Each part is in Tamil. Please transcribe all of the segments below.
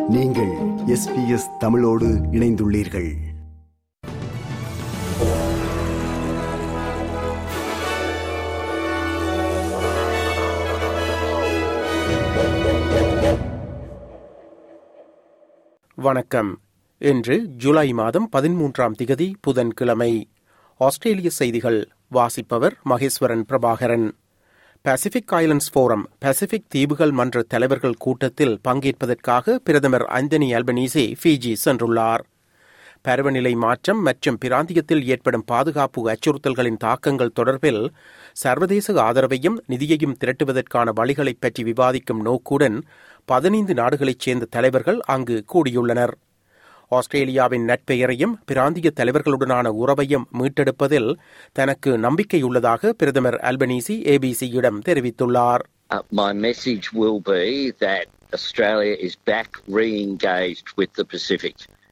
நீங்கள் எஸ்பிஎஸ் தமிழோடு இணைந்துள்ளீர்கள் வணக்கம் இன்று ஜூலை மாதம் பதிமூன்றாம் திகதி புதன்கிழமை ஆஸ்திரேலிய செய்திகள் வாசிப்பவர் Maheswaran Prabhakaran Pacific Islands Forum Pacific தீவுகள் மன்ற தலைவர்கள் கூட்டத்தில் பங்கேற்பதற்காக பிரதமர் அந்தனி அல்பனீசி ஃபிஜி சென்றுள்ளார் பருவநிலை மாற்றம் மற்றும் பிராந்தியத்தில் ஏற்படும் பாதுகாப்பு அச்சுறுத்தல்களின் தாக்கங்கள் தொடர்பில் சர்வதேச ஆதரவையும் நிதியையும் திரட்டுவதற்கான வழிகளைப் பற்றி விவாதிக்கும் நோக்குடன் பதினைந்து நாடுகளைச் சேர்ந்த தலைவர்கள் அங்கு கூடியுள்ளனர் ஆஸ்திரேலியாவின் நட்பெயரையும் பிராந்திய தலைவர்களுடனான உறவையும் மீட்டெடுப்பதில் தனக்கு நம்பிக்கையுள்ளதாக பிரதமர் அல்பனீசி ஏபிசியிடம் தெரிவித்துள்ளார் Uh, my message will be that Australia is back re engaged with the Pacific.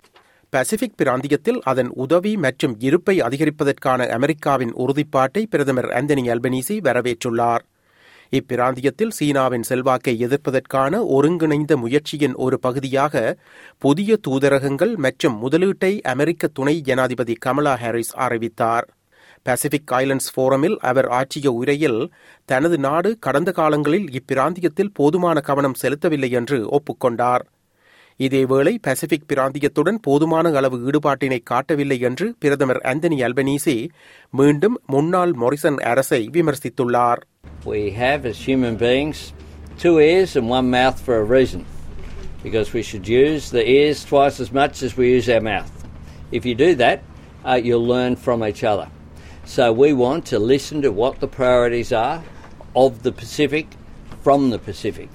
Pacific பிராந்தியத்தில் அதன் உதவி மற்றும் இருப்பை அதிகரிப்பதற்கான அமெரிக்காவின் உறுதிப்பாட்டை பிரதமர் ஆந்தனி அல்பனீசி வரவேற்றுள்ளார் இப்பிராந்தியத்தில் சீனாவின் செல்வாக்கை எதிர்ப்பதற்கான ஒருங்கிணைந்த முயற்சியின் ஒரு பகுதியாக புதிய தூதரகங்கள் மற்றும் முதலீட்டை அமெரிக்க துணை ஜனாதிபதி கமலா ஹாரிஸ் அறிவித்தார் பசிபிக் ஐலண்ட்ஸ் ஃபோரமில் அவர் ஆற்றிய உரையில் தனது நாடு கடந்த காலங்களில் இப்பிராந்தியத்தில் போதுமான கவனம் செலுத்தவில்லை என்று ஒப்புக்கொண்டார் இதேவேளை பசிபிக் பிராந்தியத்துடன் போதுமான அளவு ஈடுபாட்டினை காட்டவில்லை என்று பிரதமர் ஆந்தனி அல்பனீசி மீண்டும் முன்னாள் மொரிசன் அரசை விமர்சித்துள்ளார் We have, as human beings, two ears and one mouth for a reason. Because we should use the ears twice as much as we use our mouth. If you do that, uh, you'll learn from each other. So we want to listen to what the priorities are of the Pacific from the Pacific.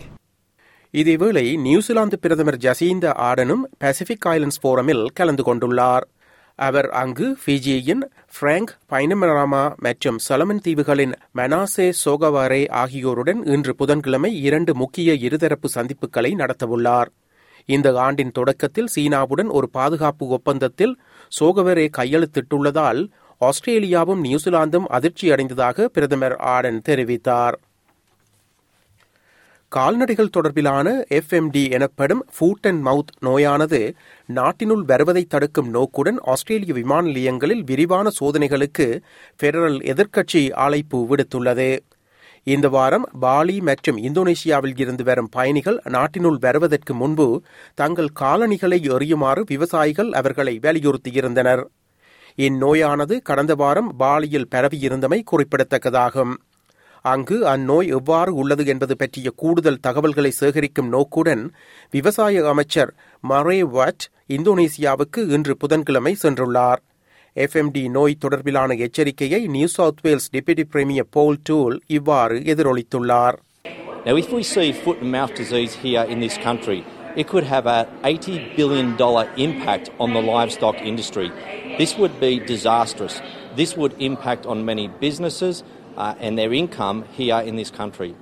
இதேவேளை நியூசிலாந்து பிரதமர் ஜசீந்த ஆடனும் பசிபிக் ஐலண்ட்ஸ் ஃபோரமில் கலந்து கொண்டுள்ளார் அவர் அங்கு ஃபிஜியின் பிராங்க் பைனமராமா மற்றும் சொலமன் தீவுகளின் மனாசே சோகவாரே ஆகியோருடன் இன்று புதன்கிழமை இரண்டு முக்கிய இருதரப்பு சந்திப்புகளை நடத்தவுள்ளார் இந்த ஆண்டின் தொடக்கத்தில் சீனாவுடன் ஒரு பாதுகாப்பு ஒப்பந்தத்தில் சோகவரே கையெழுத்திட்டுள்ளதால் ஆஸ்திரேலியாவும் நியூசிலாந்தும் அதிர்ச்சியடைந்ததாக பிரதமர் ஆடன் தெரிவித்தார் கால்நடைகள் தொடர்பிலான எஃப்எம்டி எனப்படும் ஃபூட் அண்ட் மவுத் நோயானது நாட்டினுள் வருவதை தடுக்கும் நோக்குடன் ஆஸ்திரேலிய விமான நிலையங்களில் விரிவான சோதனைகளுக்கு பெடரல் எதிர்க்கட்சி அழைப்பு விடுத்துள்ளது இந்த வாரம் பாலி மற்றும் இந்தோனேஷியாவில் இருந்து வரும் பயணிகள் நாட்டினுள் வருவதற்கு முன்பு தங்கள் காலணிகளை எறியுமாறு விவசாயிகள் அவர்களை வலியுறுத்தியிருந்தனர் இந்நோயானது கடந்த வாரம் பாலியில் பரவியிருந்தமை குறிப்பிடத்தக்கதாகும் அங்கு அந்நோய் எவ்வாறு உள்ளது என்பது பற்றிய கூடுதல் தகவல்களை சேகரிக்கும் நோக்குடன் விவசாய அமைச்சர் மரே வாட் இந்தோனேசியாவுக்கு இன்று புதன்கிழமை சென்றுள்ளார் எஃப்எம்டி நோய் தொடர்பிலான எச்சரிக்கையை New South Wales deputy premier Paul Toole இவ்வாறு எதிரொலித்துள்ளார் Now, if we see foot and mouth disease here in this country, it could have a $80 billion impact on the livestock industry. This would be disastrous. This would impact on many businesses uh, and their income here in this country.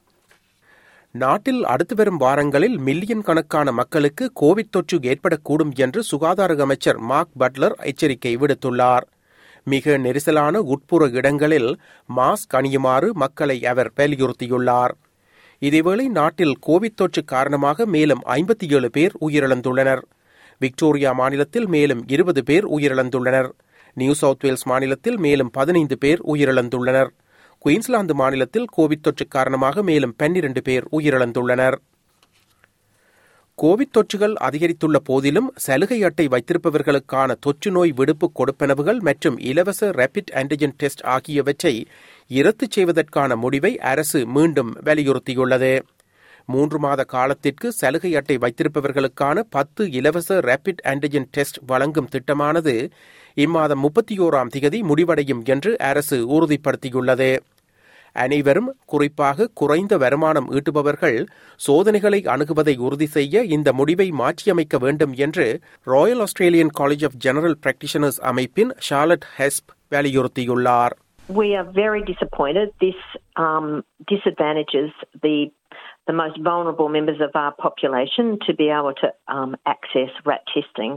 நாட்டில் அடுத்து வரும் வாரங்களில் மில்லியன் கணக்கான மக்களுக்கு கோவிட் தொற்று ஏற்படக்கூடும் என்று சுகாதார அமைச்சர் மார்க் பட்லர் எச்சரிக்கை விடுத்துள்ளார் மிக நெரிசலான உட்புற இடங்களில் மாஸ்க் அணியுமாறு மக்களை அவர் வலியுறுத்தியுள்ளார் இதேவேளை நாட்டில் கோவிட் தொற்று காரணமாக மேலும் ஐம்பத்தி ஏழு பேர் உயிரிழந்துள்ளனர் விக்டோரியா மாநிலத்தில் மேலும் இருபது பேர் உயிரிழந்துள்ளனர் நியூ சவுத் வேல்ஸ் மாநிலத்தில் மேலும் பதினைந்து பேர் உயிரிழந்துள்ளனர் குயின்ஸ்லாந்து மாநிலத்தில் கோவிட் தொற்று காரணமாக மேலும் பன்னிரண்டு பேர் உயிரிழந்துள்ளனர் கோவிட் தொற்றுகள் அதிகரித்துள்ள போதிலும் சலுகை அட்டை வைத்திருப்பவர்களுக்கான தொற்று நோய் விடுப்பு கொடுப்பனவுகள் மற்றும் இலவச ரேபிட் ஆன்டிஜென் டெஸ்ட் ஆகியவற்றை இரத்து செய்வதற்கான முடிவை அரசு மீண்டும் வலியுறுத்தியுள்ளது மூன்று மாத காலத்திற்கு சலுகை அட்டை வைத்திருப்பவர்களுக்கான பத்து இலவச ரேபிட் ஆன்டிஜென் டெஸ்ட் வழங்கும் திட்டமானது இம்மாதம் முப்பத்தி ஓராம் திகதி முடிவடையும் என்று அரசு உறுதிப்படுத்தியுள்ளது அனைவரும் குறிப்பாக குறைந்த வருமானம் ஈட்டுபவர்கள் சோதனைகளை அணுகுவதை உறுதி செய்ய இந்த முடிவை மாற்றியமைக்க வேண்டும் என்று Royal Australian College of General Practitioners அமைப்பின் ஷார்லட் ஹெஸ்ப் வலியுறுத்தியுள்ளார் We are very disappointed. This um, disadvantages the the most vulnerable members of our population to be able to um, access RAT testing.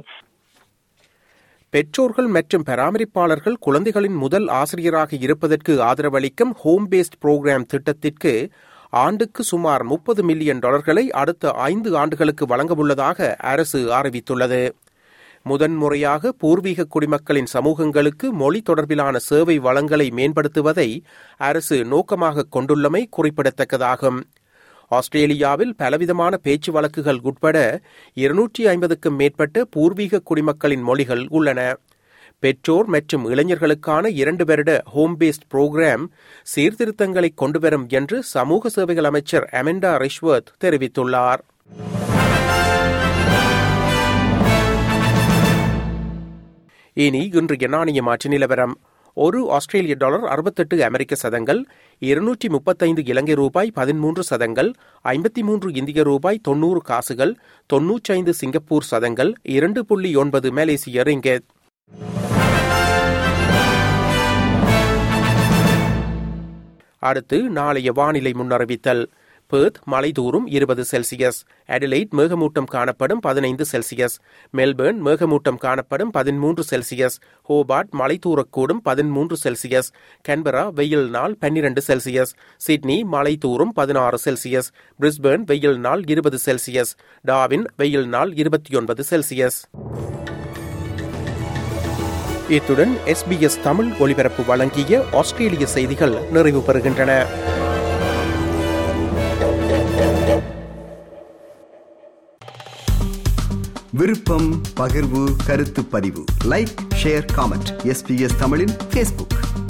பெற்றோர்கள் மற்றும் பராமரிப்பாளர்கள் குழந்தைகளின் முதல் ஆசிரியராக இருப்பதற்கு ஆதரவளிக்கும் ஹோம் பேஸ்ட் புரோகிராம் திட்டத்திற்கு ஆண்டுக்கு சுமார் முப்பது மில்லியன் டாலர்களை அடுத்த ஐந்து ஆண்டுகளுக்கு வழங்கவுள்ளதாக அரசு அறிவித்துள்ளது முதன்முறையாக பூர்வீக குடிமக்களின் சமூகங்களுக்கு மொழி தொடர்பிலான சேவை வளங்களை மேம்படுத்துவதை அரசு நோக்கமாக கொண்டுள்ளமை குறிப்பிடத்தக்கதாகும் ஆஸ்திரேலியாவில் பலவிதமான பேச்சு வழக்குகள் உட்பட இருநூற்றி ஐம்பதுக்கும் மேற்பட்ட பூர்வீக குடிமக்களின் மொழிகள் உள்ளன பெற்றோர் மற்றும் இளைஞர்களுக்கான இரண்டு வருட ஹோம் பேஸ்ட் புரோகிராம் சீர்திருத்தங்களை கொண்டுவரும் என்று சமூக சேவைகள் அமைச்சர் அமெண்டா ரிஷ்வர்த் தெரிவித்துள்ளார் இனி இன்றைய நாணய மாற்று நிலவரம் ஒரு ஆஸ்திரேலிய டாலர் அறுபத்தெட்டு அமெரிக்க சதங்கள் இருநூற்றி முப்பத்தைந்து இலங்கை ரூபாய் பதிமூன்று சதங்கள் ஐம்பத்தி மூன்று இந்திய ரூபாய் தொன்னூறு காசுகள் தொன்னூற்றைந்து சிங்கப்பூர் சதங்கள் இரண்டு புள்ளி ஒன்பது மலேசிய ரிங்கெட் அடுத்து நாளைய வானிலை முன்னறிவித்தல் பேர்த் மலை தூரும் இருபது செல்சியஸ் அடிலைட் மேகமூட்டம் காணப்படும் பதினைந்து செல்சியஸ் மெல்பர்ன் மேகமூட்டம் காணப்படும் பதிமூன்று செல்சியஸ் ஹோபார்ட் மலை தூரக்கூடும் பதிமூன்று செல்சியஸ் கன்பரா வெயில் நாள் பன்னிரண்டு செல்சியஸ் சிட்னி மலை தூரும் பதினாறு செல்சியஸ் பிரிஸ்பர்ன் வெயில் நாள் இருபது செல்சியஸ் டாவின் வெயில் நாள் இருபத்தி ஒன்பது செல்சியஸ் இத்துடன் எஸ்பிஎஸ் தமிழ் ஒலிபரப்பு வழங்கிய ஆஸ்திரேலிய செய்திகள் நிறைவு பெறுகின்றன விருப்பம் பகிர்வு கருத்து பதிவு லைக் ஷேர் காமெண்ட் எஸ்பிஎஸ் தமிழின் ஃபேஸ்புக்